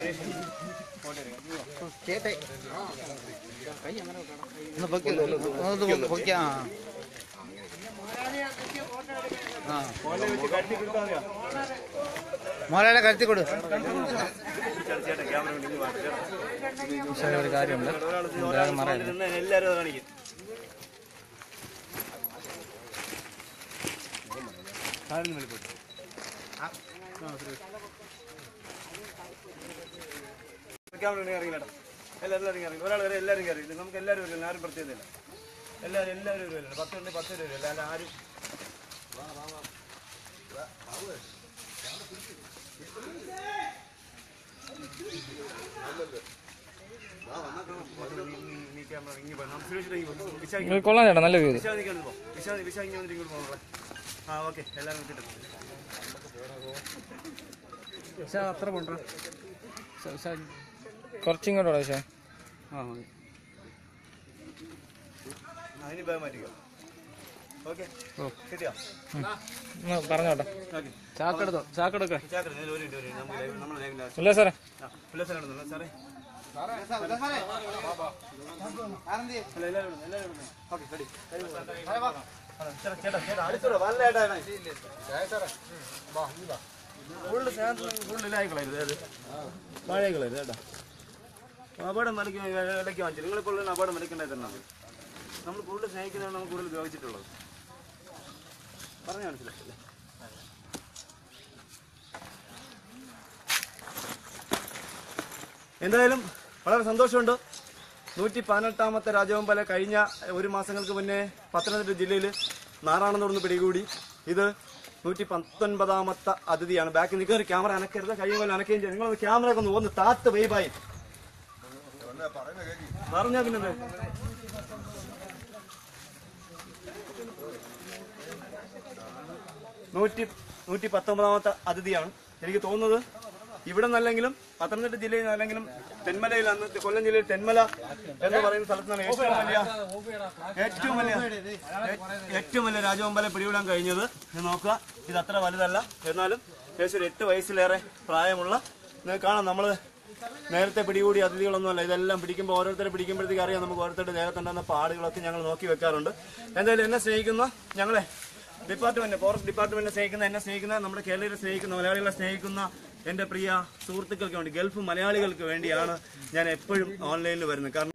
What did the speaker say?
ഒന്ന് പൊക്കി ഒന്ന് പൊക്കി ആ ആ മോളെ കരുത്തി കൊടു പക്ഷേ ഒരു കാര്യമുണ്ട് വേഗം മറയരുത് എല്ലാരും അത് കാണിക്കും കാലിന് മേളിൽ പോയി. ക്യാമറ ഉണ്ടെങ്കിൽ ഇറങ്ങില്ലടാ. എല്ലാവരും ഇറങ്ങി ഇറങ്ങി ഒരാൾ വരെ എല്ലാവരും കയറി ഇത് നമുക്ക് എല്ലാവരും വരില്ല ആരും പ്രത്യേകതയില്ല എല്ലാവരും എല്ലാവരും വരുമല്ലോ പത്ത് ഉണ്ട് പത്ത് പേര് വരില്ല അല്ലാണ്ട് ആരും നീ ക്യാമറ ഇങ്ങി പോ. നമുക്ക് സുരക്ഷിത ഇങ്ങി പോ. വിശാഖ് കൊള്ളാം ചേട്ടാ നല്ല വ്യൂ വിശാഖ് നിൽക്കാൻ പോ വിശാഖ് വിശാഖ് ഇങ്ങനെ വന്നിട്ട് ഇങ്ങോട്ട് പോകണേ ആ ഓക്കെ എല്ലാവരും വിട്ടിട്ട് അത്ര കൊണ്ടു കുറച്ചിങ്ങോട്ടോ പക്ഷേ ആ മതി അതിന് ഭയം മാറ്റിക്കോ ഓക്കെ കിട്ടിയോ പറഞ്ഞോട്ടെ ഓക്കെ ചാക്കെടുത്തോ ചാക്കെടുക്ക ചാക്കറി ഒരു മിനിറ്റ് ഒരു മിനിറ്റ് നമുക്ക് ലൈവ് നമ്മൾ ലൈവിൻ്റെ ആവശ്യം ഇല്ല സാറേ ആ ഉല്ലാസനാണെന്നല്ലോ സാറേ അല്ല എല്ലാവരും വിടുന്നു, എല്ലാവരും വിടുന്നു. Okay ready. ആ, ചേട്ടാ ചേട്ടാ ചേട്ടാ അടുത്തോടെ വല്ല ഏട്ടാ ഫുള്ള് സാധനം ഫുള്ള് ഇതായിക്കളരുത് അത് വാഴകളരുത് കേട്ടോ അപകടം വരയ്ക്ക് ഇടയ്ക്ക് വാങ്ങിച്ചു നിങ്ങളിപ്പോൾ ഉള്ള അപകടം വരയ്ക്കേണ്ടത് തന്നെ നമ്മൾ കൂടുതൽ സ്നേഹിക്കുന്നതാണ് നമ്മൾ കൂടുതൽ ഉപയോഗിച്ചിട്ടുള്ളത് പറഞ്ഞ മനസ്സിലായില്ലേ എന്തായാലും വളരെ സന്തോഷമുണ്ട് നൂറ്റി പതിനെട്ടാമത്തെ രാജവമ്പല കഴിഞ്ഞ ഒരു മാസങ്ങൾക്ക് മുന്നേ പത്തനംതിട്ട ജില്ലയിൽ നാറാണെന്നോടൊന്ന് പിടികൂടി ഇത് നൂറ്റി പത്തൊൻപതാമത്തെ അതിഥിയാണ് ബാക്കിൽ നിൽക്കുന്ന ഒരു ക്യാമറ അനക്കരുത് കഴിയും പോലെ അനക്കുകയും ചെയ്യും നിങ്ങളൊന്ന് ക്യാമറ ഒക്കെ ഒന്ന് ഒന്ന് താത്ത് വെയ്പായി പറഞ്ഞാ പിന്നെ നൂറ്റി നൂറ്റി പത്തൊമ്പതാമത്തെ അതിഥിയാണ് എനിക്ക് തോന്നുന്നത് ഇവിടെ നിന്നല്ലെങ്കിലും പത്തനംതിട്ട ജില്ലയിൽ നിന്നല്ലെങ്കിലും തെന്മലയിൽ അന്ന് കൊല്ലം ജില്ലയിൽ തെന്മല എന്ന് പറയുന്ന സ്ഥലത്ത് നിന്നാണ് ഏറ്റവും വലിയ ഏറ്റവും വലിയ ഏ- ഏറ്റവും വലിയ രാജവമ്പല പിടിവിടാൻ കഴിഞ്ഞത് ഇത് നോക്കുക ഇത് അത്ര വലുതല്ല എന്നാലും ഏകദേശം ഒരു എട്ട് വയസ്സിലേറെ പ്രായമുള്ള നിങ്ങൾക്ക് കാണാം നമ്മള് നേരത്തെ പിടികൂടി അതിഥികളൊന്നുമല്ല ഇതെല്ലാം പിടിക്കുമ്പോൾ ഓരോരുത്തരെ പിടിക്കുമ്പോഴത്തേക്ക് അറിയാം നമുക്ക് ഓരോരുത്തരുടെ ദേഹത്തുണ്ടാകുന്ന പാടുകളൊക്കെ ഞങ്ങൾ നോക്കി വെക്കാറുണ്ട് എന്തായാലും എന്നെ സ്നേഹിക്കുന്ന ഞങ്ങളെ ഡിപ്പാർട്ട്മെന്റ് ഫോറസ്റ്റ് ഡിപ്പാർട്ട്മെന്റിനെ സ്നേഹിക്കുന്ന എന്നെ സ്നേഹിക്കുന്ന നമ്മുടെ കേരളീയരെ സ്നേഹിക്കുന്ന മലയാളികളെ സ്നേഹിക്കുന്ന എന്റെ പ്രിയ സുഹൃത്തുക്കൾക്ക് വേണ്ടി ഗൾഫ് മലയാളികൾക്ക് വേണ്ടിയാണ് ഞാൻ എപ്പോഴും ഓൺലൈനിൽ വരുന്നത് കാരണം